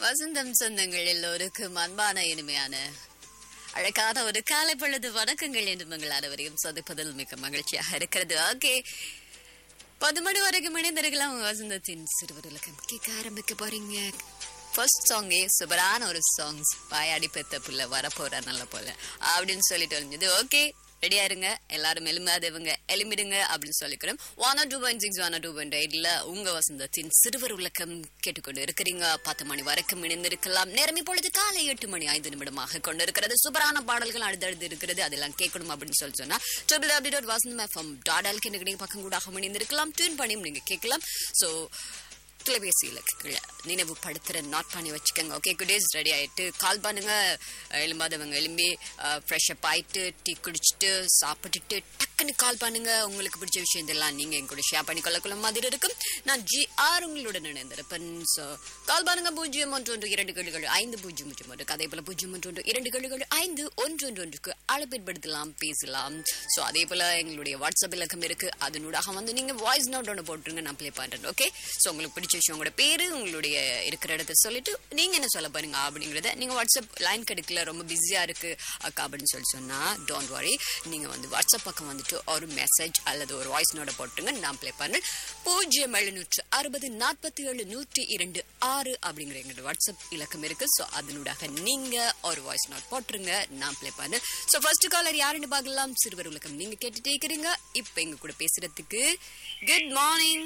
வசந்தம் சொந்தங்கள் எல்லோருக்கும் அன்பான இனிமையான அழகான ஒரு காலை பொழுது வணக்கங்கள் என்று உங்கள் அனைவரையும் சந்திப்பதில் மிக மகிழ்ச்சியாக இருக்கிறது ஓகே பத்து மணி வரைக்கும் இணைந்திருக்கலாம் வசந்தத்தின் சிறுவர் உலகம் கேட்க ஆரம்பிக்க போறீங்க ஃபர்ஸ்ட் சாங்கே சூப்பரான ஒரு சாங்ஸ் வாயாடி பெத்த புள்ள வரப்போற நல்ல போல அப்படின்னு சொல்லிட்டு இருந்தது ஓகே ரெடியா இருங்க எல்லாரும் எலும்பாதவங்க எலும்பிடுங்க அப்படின்னு சொல்லிக்கிறோம் one two point six one two point எயிட்ல உங்க வசந்தத்தின் சிறுவர் உலகம் கேட்டுக்கொண்டு இருக்கிறீங்க பத்து மணி வரைக்கும் இணைந்திருக்கலாம் நேரம் இப்பொழுது காலை எட்டு மணி ஐந்து நிமிடமாக கொண்டு இருக்கிறது சூப்பரான பாடல்கள் அடுத்தடுத்து இருக்கிறது அதெல்லாம் கேட்கணும் அப்படின்னு சொல்லி சொன்னா triple W dot Vasantham FM dot LK நீங்க பக்கம் கூட இணைந்திருக்கலாம் டியூன் பண்ணியும் நீங்க கேட்கலாம் ஸோ தொலைபேசியில் கீழே நினைவுபடுத்துற நாட் பண்ணி வச்சுக்கோங்க ஓகே குடேஸ் ரெடி ஆயிட்டு கால் பண்ணுங்க எலும்பாதவங்க எலும்பி ஃப்ரெஷ்அப் ஆயிட்டு டீ குடிச்சிட்டு சாப்பிட்டுட்டு டக்குன்னு கால் பண்ணுங்க உங்களுக்கு பிடிச்ச விஷயம் இதெல்லாம் நீங்க என் கூட ஷேர் பண்ணி கொள்ளக்குள்ள மாதிரி இருக்கும் நான் ஜி ஆர் உங்களுடன் இணைந்திருப்பேன் ஸோ கால் பண்ணுங்க பூஜ்ஜியம் ஒன்று ஒன்று இரண்டு கேள்விகள் ஐந்து பூஜ்ஜியம் பூஜ்ஜியம் ஒன்று அதே போல பூஜ்ஜியம் ஒன்று ஒன்று இரண்டு கேள்விகள் ஐந்து ஒன்று ஒன்று ஒன்றுக்கு அழைப்பின்படுத்தலாம் பேசலாம் ஸோ அதே போல எங்களுடைய வாட்ஸ்அப் இலக்கம் இருக்கு அதனூடாக வந்து நீங்க வாய்ஸ் நோட் ஒன்று போட்டுருங்க நான் ப்ளே பண்றேன் ஓகே ஸோ உங்களுக்கு பிடிச்ச விஷயம் உங்களோட பேரு உங்களுடைய இருக்கிற இடத்த சொல்லிட்டு நீங்க என்ன சொல்ல பாருங்க அப்படிங்கறத நீங்க வாட்ஸ்அப் லைன் கிடைக்கல ரொம்ப பிஸியா இருக்கு அக்கா அப்படின்னு சொல்லி சொன்னா டோன்ட் வரி நீங்க வந்து வாட்ஸ்அப் பக்கம் வந்துட்டு ஒரு மெசேஜ் அல்லது ஒரு வாய்ஸ் நோட போட்டுருங்க நான் ப்ளே பண்றேன் பூஜ்ஜியம் எழுநூற்று அறுபது நாற்பத்தி ஏழு நூற்றி இரண்டு ஆறு அப்படிங்கிற எங்களோட வாட்ஸ்அப் இலக்கம் இருக்கு ஸோ அதனூடாக நீங்க ஒரு வாய்ஸ் நோட் போட்டுருங்க நான் ப்ளே பண்ணேன் ஸோ ஃபர்ஸ்ட் காலர் யாருன்னு பார்க்கலாம் சிறுவர் உலகம் நீங்க கேட்டுட்டே இருக்கிறீங்க இப்போ எங்க கூட பேசுறதுக்கு குட் மார்னிங்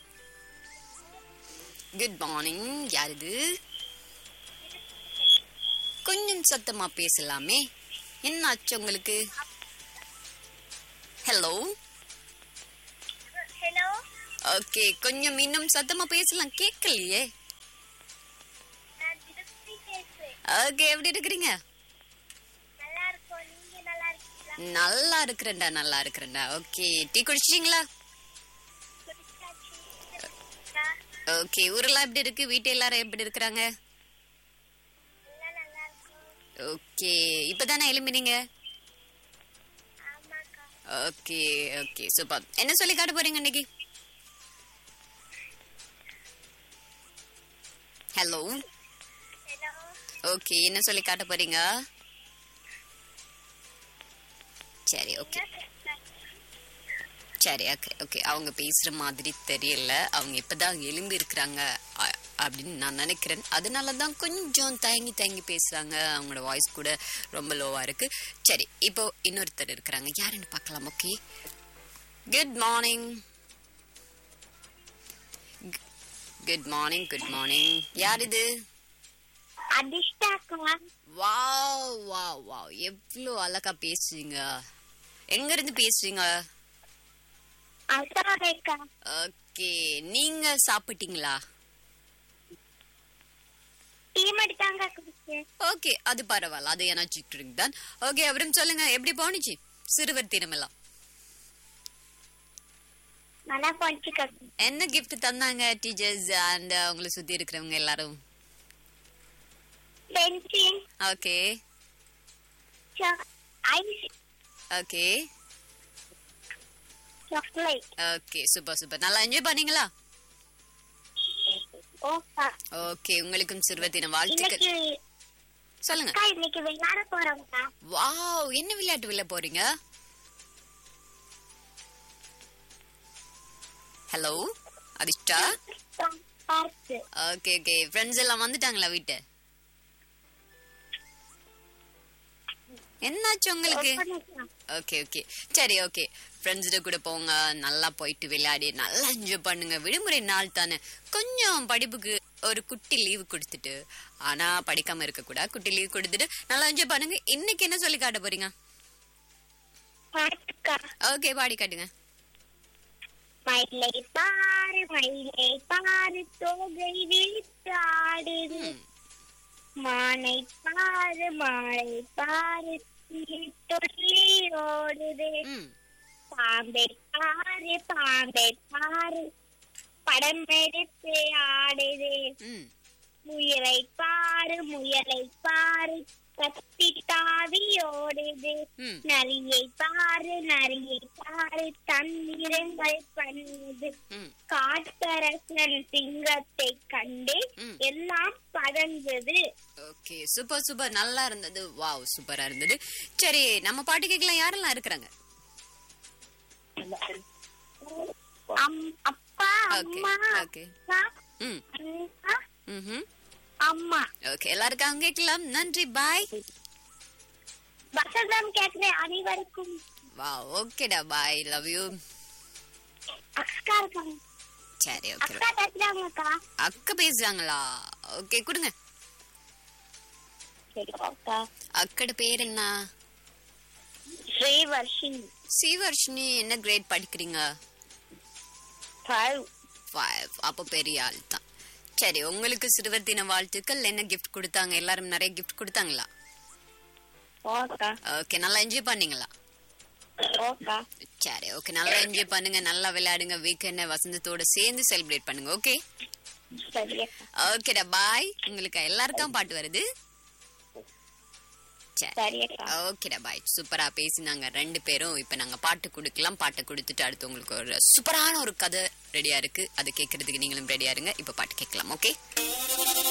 குட் மார்னிங் யார் இது கொஞ்சம் சத்தமா பேசலாமே என்ன ஆச்சு உங்களுக்கு ஹலோ ஹலோ ஓகே கொஞ்சம் இன்னும் சத்தமா பேசலாம் கேட்கலையே நான் திருப்தி பேசுறேன் ஓகே எப்படி இருக்கிறீங்க நல்லா இருக்கோம் நீங்க நல்லா இருக்கீங்களா நல்லா இருக்கிறேன்டா நல்லா இருக்கிறேன்டா ஓகே டீ குடிச்சிட்டீங்களா குடிச்சாச்சு ஓகே ஊரெல்லாம் எப்படி இருக்கு வீட்டு எல்லாரும் எப்படி இருக்கிறாங்க எல்லாம் நல்லா இருக்கும் ஓகே இப்பதானே எழும்பினீங்க ஆமாக்கா ஓகே ஓகே சூப்பர் என்ன சொல்லி காட்ட போறீங்க இன்னைக்கு ஹலோ ஹலோ ஓகே என்ன சொல்லி காட்ட போறீங்க சரி ஓகே சரி ஓகே ஓகே அவங்க பேசுற மாதிரி தெரியல அவங்க இப்பதான் எலும்பி இருக்கிறாங்க அ- அப்படின்னு நான் நினைக்கிறேன் அதனால தான் கொஞ்சம் தயங்கி தயங்கி பேசுறாங்க அவங்களோட வாய்ஸ் கூட ரொம்ப லோவா இருக்கு சரி இப்போ இன்னொருத்தர் இருக்கிறாங்க யாருன்னு பார்க்கலாம் okay good morning good morning good morning யார் இது அதிர்ஷ்டாக்கா வாவ் வாவ் வாவ் எவ்வளோ அழகா பேசுறீங்க எங்க இருந்து பேசுறீங்க அசாரேக்கா ஓகே நீங்க சாப்பிட்டீங்களா டீம் எடுத்தாங்க குடிச்சேன் ஓகே அது பரவாயில்ல அது எனர்ஜி ட்ரிங்க் தான் ஓகே அப்புறம் சொல்லுங்க எப்படி போனுச்சு சிறுவர் தினமெல்லாம் நல்லா போச்சுக்கா என்ன gift தந்தாங்க டீச்சர்ஸ் அண்ட் உங்களை சுத்தி இருக்கிறவங்க எல்லாரும் pencil okay ice okay chocolate okay super super நல்லா என்ஜாய் பண்ணீங்களா ஓக்கா ஓகே உங்களுக்கும் சிறுவர் தின வாழ்த்துக்கள் இன்னைக்கு சொல்லுங்க அக்கா இன்னைக்கு விளையாட போறோம்க்கா வாவ் என்ன விளையாட்டு விளையாட போறீங்க ஹலோ அதிஷ்டா பார்த்து ஓகே ஓகே ஃப்ரெண்ட்ஸ் எல்லாம் வந்துட்டாங்களா வீட்டு என்னாச்சு உங்களுக்கு ஓகே ஓகே சரி ஓகே ஃப்ரெண்ட்ஸ்ட கூட போங்க நல்லா போயிட்டு விளையாடி நல்லா என்ஜாய் பண்ணுங்க விடுமுறை நாள் தானே கொஞ்சம் படிப்புக்கு ஒரு குட்டி லீவு கொடுத்துட்டு ஆனா படிக்காம இருக்க கூட குட்டி லீவ் கொடுத்துட்டு நல்லா என்ஜாய் பண்ணுங்க இன்னைக்கு என்ன சொல்லி காட்ட போறீங்க பார்த்துக்கா ஓகே பாடி காட்டுங்க மயிலை பாரு மயிலை பாரு தோகை விழித்தாடுது ம், மானை பாரு மாலை பாரு துள்ளி ஓடுது ம் பாம்பை பாரு பாம்பை பாரு படம் எடுத்து ஆடுது ம் முயலை பாரு முயலை பாரு கத்தி தாவி ஓடுது ம் நரியை பாரு நரியை பாரு தன்னிறங்கள் பண்ணுது ம் காட்டரசன் சிங்கத்தை கண்டு ம். எல்லாம் பல மறந்தது ஓகே சூப்பர் சூப்பர் நல்லா இருந்தது வாவ் சூப்பரா இருந்தது சரி நம்ம பாட்டு கேட்கலாம் யாரெல்லாம் இருக்கிறாங்க அம்- அப்பா ஓகே அம்மா ஓகே அக்கா, ம் அண்ணா, ம்ஹும் அம்மா ஓகே எல்லாருக்கும் கேட்கலாம் நன்றி பாய் வசந்தம் கேட்கிற அனைவருக்கும் வா ஓகேடா பாய் லவ் யூ அக்கா இருக்காங்க சரி ஓகே அக்கா பேசுறாங்கக்கா அக்கா பேசுறாங்களா ஓகே கொடுங்க சரி அக்கா அக்கட பேர் என்ன ஸ்ரீவர்ஷினி சீவர்ஷினி என்ன கிரேட் படிக்கிறீங்க ஃபைவ் ஃபைவ் அப்போ பெரிய ஆள் தான் சரி உங்களுக்கு சிறுவர் தின வாழ்த்துக்கள் என்ன கிஃப்ட் கொடுத்தாங்க எல்லாரும் நிறைய கிஃப்ட் கொடுத்தாங்களா ஓக்கா ஓகே நல்லா என்ஜாய் பண்ணீங்களா ஓக்கா சரி ஓகே நல்லா என்ஜாய் பண்ணுங்க நல்லா விளையாடுங்க வீக்கெண்ட் வசந்தத்தோட சேர்ந்து செலிப்ரேட் பண்ணுங்க ஓகே சரி அக்கா ஓகேடா பாய் உங்களுக்கு எல்லாருக்கும் பாட்டு வருது சரி சரி அக்கா ஓகேடா பாய் சூப்பரா பேசினாங்க ரெண்டு பேரும் இப்ப நாங்க பாட்டு கொடுக்கலாம் பாட்டு கொடுத்துட்டு அடுத்து உங்களுக்கு ஒரு சூப்பரான ஒரு கதை ரெடியா இருக்கு அது கேட்கறதுக்கு நீங்களும் ரெடியா இருங்க இப்ப பாட்டு கேட்கலாம் ஓகே